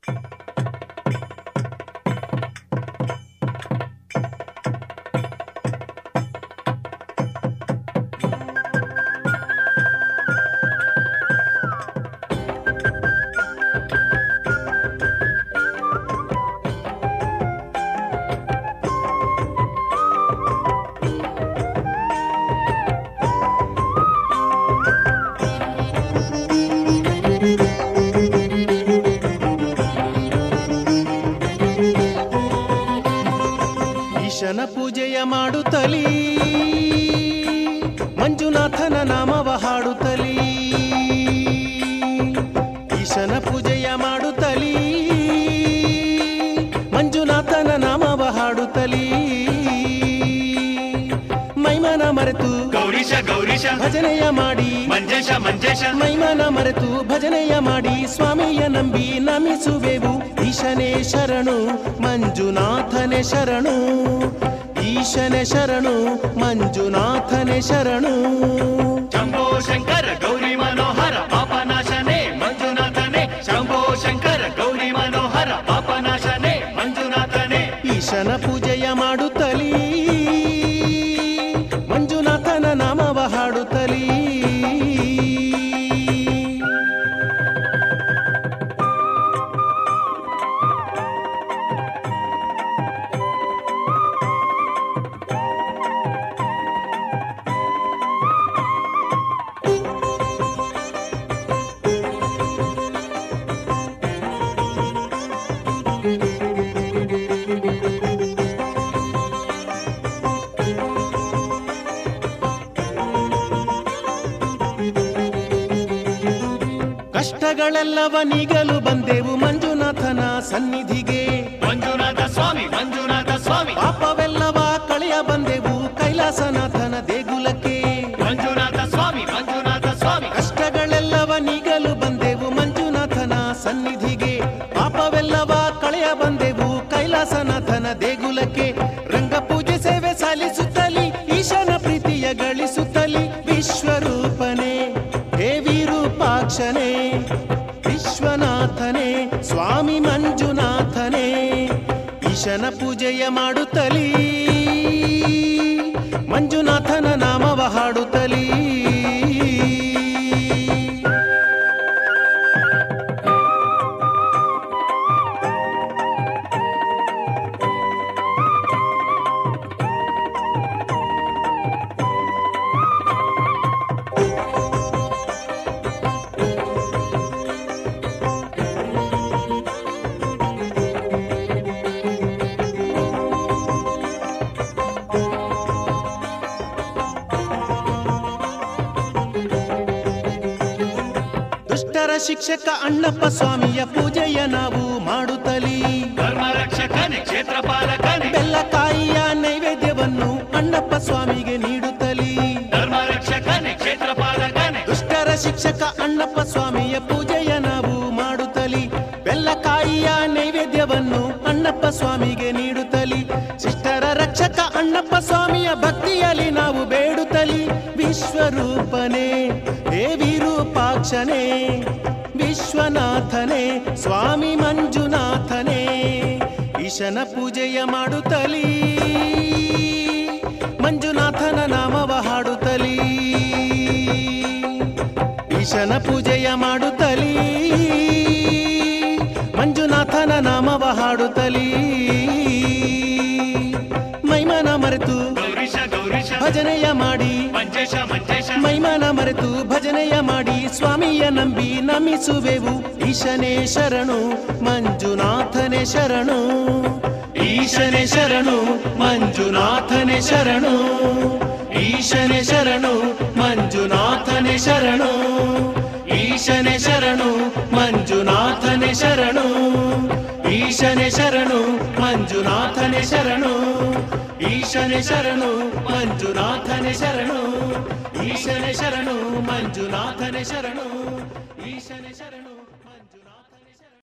ಈಶನ ಪೂಜೆಯ ಮಾಡುತ್ತಲೀ ಮಂಜುನಾಥನ ನಾಮವ ಹಾಡುತ್ತಲೀ ಈಶನ ಪೂಜೆಯ ಮಾಡುತ್ತಲೀ ಮಂಜುನಾಥನ ನಾಮವ ಹಾಡುತ್ತಲೀ ಮೈಮನ ಮರೆತು ಗೌರೀಶ ಗೌರೀಶ ಭಜನೆಯ ಮಾಡಿ ಮಂಜೇಶ ಮಂಜೇಶ ಮೈಮನ ಮರೆತು ಭಜನೆಯ ಮಾಡಿ ಸ್ವಾಮಿಯ ನಂಬಿ ನಮಿಸುವೆವು ಈಶನೇ ಶರಣು ಮಂಜುನಾಥನೆ ಶರಣು ಈಶನೆ ಶರಣು ಮಂಜುನಾಥನೆ ಶರಣು ಶಂಭೋ ಶಂಕರ ಗೌರಿ ಮನೋಹರ ಪಾಪನಾಶನೇ ಮಂಜುನಾಥನೇ ಶಂಭೋ ಶಂಕರ ಗೌರಿ ಮನೋಹರ ಪಾಪನಾಶನೇ ಮಂಜುನಾಥನೇ ಈಶನ ಪೂಜೆಯ ಮಾಡುತ್ತಲೀ ಮಂಜುನಾಥನ ನಾಮವ ಹಾಡುತ್ತಲೀ ಕಷ್ಟಗಳೆಲ್ಲವ ನೀಗಲು ಬಂದೆವು ಮಂಜುನಾಥನ ಸನ್ನಿಧಿಗೆ ಮಂಜುನಾಥ ಸ್ವಾಮಿ ಮಂಜುನಾಥ ಸ್ವಾಮಿ ಪಾಪವೆಲ್ಲವ ಕಳೆಯ ಬಂದೆವು ಕೈಲಾಸನಾಥನ ದೇಗುಲಕ್ಕೆ ಮಂಜುನಾಥ ಸ್ವಾಮಿ ಮಂಜುನಾಥ ಸ್ವಾಮಿ ಕಷ್ಟಗಳೆಲ್ಲವ ನೀಗಲು ಬಂದೆವು ಮಂಜುನಾಥನ ಸನ್ನಿಧಿಗೆ ಪಾಪವೆಲ್ಲವ ಕಳೆಯ ಬಂದೆವು ಕೈಲಾಸನಾಥನ ದೇಗುಲಕ್ಕೆ ರಂಗ ಪೂಜೆ ಸೇವೆ ಸಲ್ಲಿಸುತ್ತಲಿ ಈಶನ ಪ್ರೀತಿಯ ಗಳಿಸುತ್ತಲಿ ವಿಶ್ವರೂಪನೇ ಹೇ ವಿರೂಪಾಕ್ಷನೇ ವಿಶ್ವನಾಥನೇ ಸ್ವಾಮಿ ಮಂಜುನಾಥನೇ ಈಶನ ಪೂಜೆಯ ಮಾಡುತ್ತಲೀ ಮಂಜುನಾಥನ ನಾಮವ ಹಾಡುತ್ತಲೀ ದುಷ್ಟರ ಶಿಕ್ಷಕ ಅಣ್ಣಪ್ಪ ಸ್ವಾಮಿಯ ಪೂಜೆಯ ನಾವು ಮಾಡುತ್ತಲೀ ಧರ್ಮ ರಕ್ಷಕನೇ ಕ್ಷೇತ್ರ ಪಾಲಕನೇ ಬೆಲ್ಲಕಾಯಿಯ ನೈವೇದ್ಯವನ್ನು ಅಣ್ಣಪ್ಪ ಸ್ವಾಮಿಗೆ ನೀಡುತ್ತಲೀ ಧರ್ಮ ರಕ್ಷಕನೇ ಕ್ಷೇತ್ರ ಪಾಲಕನೇ ದುಷ್ಟರ ಶಿಕ್ಷಕ ಅಣ್ಣಪ್ಪ ಸ್ವಾಮಿಯ ಪೂಜೆಯ ನಾವು ಮಾಡುತ್ತಲಿ ಬೆಲ್ಲಕಾಯಿಯ ನೈವೇದ್ಯವನ್ನು ಅಣ್ಣಪ್ಪ ಸ್ವಾಮಿಗೆ ನೀಡುತ್ತಲಿ ಶಿಷ್ಟರ ರಕ್ಷಕ ಅಣ್ಣಪ್ಪ ಸ್ವಾಮಿಯ ಭಕ್ತಿಯಲ್ಲಿ ನಾವು ಬೇಡುತ್ತಲಿ ವಿಶ್ವರೂಪನೇ ಹೇ ವಿರೂಪಾಕ್ಷನೇ ವಿಶ್ವನಾಥನೇ ಸ್ವಾಮಿ ಮಂಜುನಾಥನೇ ಈಶನ ಪೂಜೆಯ ಮಾಡುತ್ತಲೀ ಮಂಜುನಾಥನ ನಾಮವ ಹಾಡುತ್ತಲೀ ಈಶನ ಪೂಜೆಯ ಮಾಡುತ್ತಲೀ ಮಂಜುನಾಥನ ನಾಮವ ಹಾಡುತ್ತಲೀ ಮೈಮನ ಮರೆತು ಗೌರೀಶ ಗೌರೀಶ ಭಜನೆಯ ಮಾಡಿ ಮಂಜೇಶ ಮಂಜೇಶ ಮೈಮನ ಮರೆತು ಭಜನೆಯ ಮಾಡಿ ಸ್ವಾಮಿಯ ನಂಬಿ ನಮಿಸುವೆವು ಈಶನೇ ಶರಣು ಮಂಜುನಾಥನೇ ಶರಣು ಈಶನೇ ಶರಣು ಮಂಜುನಾಥನೇ ಶರಣು ಈಶನೇ ಶರಣು ಮಂಜುನಾಥನೇ ಶರಣು ಈಶನೇ ಶರಣು ಮಂಜುನಾಥನೇ ಶರಣು ಈಶನೇ ಶರಣು ಮಂಜುನಾಥನೇ ಶರಣು ಈಶನೇ ಶರಣು ಮಂಜುನಾಥನೇ ಶರಣು ಈಶನೇ ಶರಣು ಮಂಜುನಾಥನೇ ಶರಣು ಈಶನೇ ಶರಣು